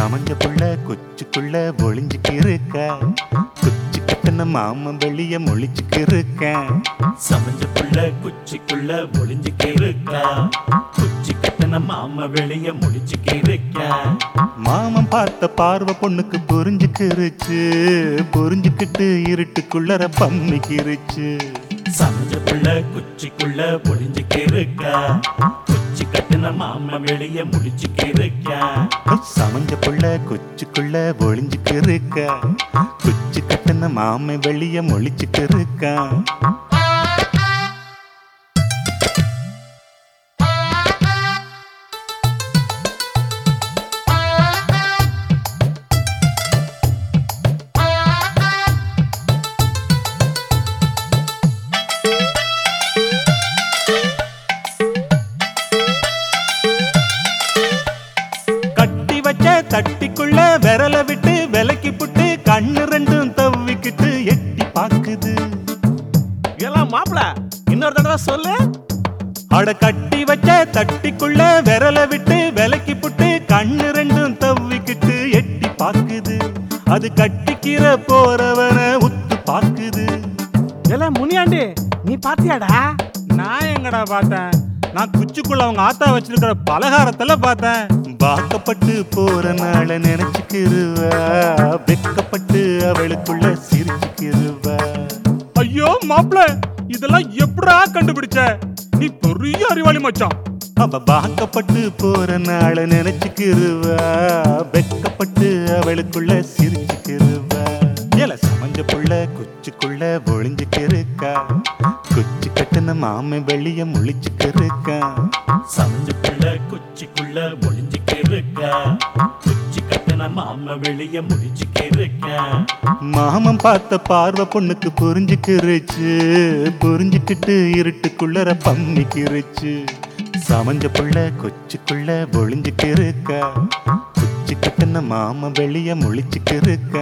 சமஞ்ச புள்ள கொச்சுக்குள்ள ஒளிஞ்சுக்கு இருக்க குச்சி கட்டின மாமன் வெளிய மொழிச்சுக்கு இருக்கேன் சமைஞ்ச புள்ள குச்சிக்குள்ள ஒளிஞ்சுக்கு இருக்கா குச்சி கட்டின மாமா வெளிய முடிச்சுக்கு இருக்கா மாமன் பார்த்த பார்வை பொண்ணுக்கு புரிஞ்சுக்கிருச்சு புரிஞ்சுக்கிட்டு இருட்டுக்குள்ளர பம்மிக்கிருச்சு சமைஞ்ச புள்ள குச்சிக்குள்ள ஒளிஞ்சுக்கு இருக்கா குச்சி கட்டின மாமா வெளிய முடிச்சுக்கு இருக்கா சமஞ்ச புள்ள குச்சிக்குள்ள ஒளிஞ்சுக்கு இருக்க குச்சி கட்டின மாமன் வெளிய மொழிச்சுக்கு இருக்கான் கட்டி வச்ச தட்டிக்குள்ள விரல விட்டு விலக்கி புட்டு கண்ணு ரெண்டும் தவ்விக்கிட்டு எட்டி பாக்குது எல்லாம் மாப்பிள இன்னொரு தடவை சொல்லு அட கட்டி வச்ச தட்டிக்குள்ள விரல விட்டு விலக்கி புட்டு கண்ணு ரெண்டும் தவ்விக்கிட்டு எட்டி பாக்குது அது கட்டிக்கிற போறவன உத்து பாக்குது எல்லாம் முனியாண்டி நீ பாத்தியாடா நான் எங்கடா பார்த்தேன் நான் குச்சிக்குள்ள அவங்க ஆத்தா வச்சிருக்கிற பலகாரத்துல பார்த்தேன் வாக்கப்பட்டு போற நாள நினைச்சுக்கிருவா வெக்கப்பட்டு அவளுக்குள்ள சிரிச்சுக்கிருவா ஐயோ மாப்பிள இதெல்லாம் எப்படா கண்டுபிடிச்ச நீ பெரிய அறிவாளி மச்சான் அவ வாக்கப்பட்டு போற நாள நினைச்சுக்கிருவா வெக்கப்பட்டு அவளுக்குள்ள சிரிச்சுக்கிருவா ஏல சமஞ்ச புள்ள குச்சிக்குள்ள ஒளிஞ்சுக்கிருக்கா குச்சி கட்டின மாமன் வெளிய முழிச்சுக்கிருக்கா சமைஞ்ச புள்ள குச்சிக்குள்ள ஒளிஞ்சுக்கு இருக்கா குச்சி கட்டின மாமா வெளிய முடிச்சுக்கு இருக்கா மாமன் பார்த்த பார்வை பொண்ணுக்கு புரிஞ்சுக்கிருச்சு புரிஞ்சுக்கிட்டு இருட்டுக்குள்ளர பம்மிக்கிருச்சு சமஞ்ச புள்ள கொச்சுக்குள்ள ஒளிஞ்சுக்கிருக்கா குச்சி கட்டின மாமன் வெளிய முழிச்சுக்கிருக்கா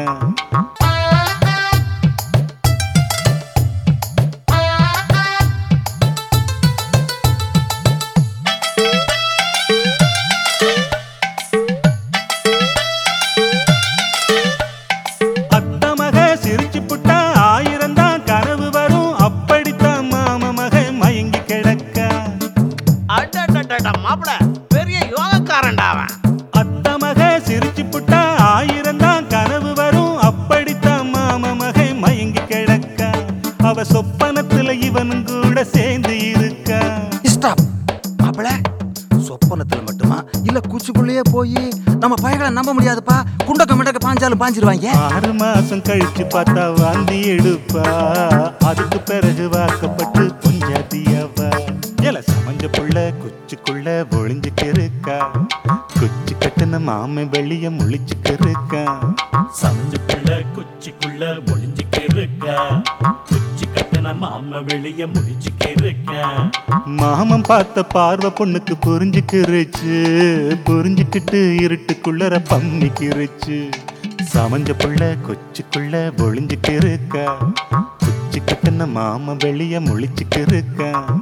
அத்த மக சிரிச்சு புட்டா ஆயிரம் தான் கனவு வரும் அப்படித்தான் மாம மக மயங்கி கிடக்க அடடடடா மாப்பிள பெரிய யோகக்காரன்டா அவன் அத்த மக சிரிச்சு புட்டா ஆயிரம் தான் கனவு வரும் அப்படித்தான் மாம மக மயங்கி கிடக்க அவ சொப்பனத்துல இவனும் கூட சேர்ந்து இருக்கா ஸ்டாப் மாப்பிள சொப்பனத்துல மட்டுமா இல்ல குச்சிக்குள்ளேயே போய் நம்ம பயங்களை நம்ப முடியாதுப்பா குண்டக்க மிண்டக்க பாஞ்சாலும் பாஞ்சிருவாங்க ஆறு மாசம் கழிச்சு பார்த்தா வாந்தி எடுப்பா அதுக்கு பிறகு வாக்கப்பட்டு பொஞ்சாதியாவா எல சமஞ்ச புள்ள குச்சிக்குள்ள ஒளிஞ்சுக்கு இருக்கா குச்சி கட்டின மாமன் வெளிய முழிச்சுக்கு இருக்கா சமைஞ்ச புள்ள குச்சிக்குள்ள ஒளிஞ்சுக்கு இருக்கா குச்சி கட்டின மாமா வெளிய முடிச்சுக்கு இருக்கா மாமன் பார்த்த பார்வை பொண்ணுக்கு புரிஞ்சுக்கிருச்சு புரிஞ்சுக்கிட்டு இருட்டுக்குள்ளர பம்மிக்கிருச்சு சமஞ்ச புள்ள கொச்சுக்குள்ள ஒளிஞ்சுக்கு இருக்கா குச்சி கட்டின மாமன் வெளிய முழிச்சுக்கு இருக்கா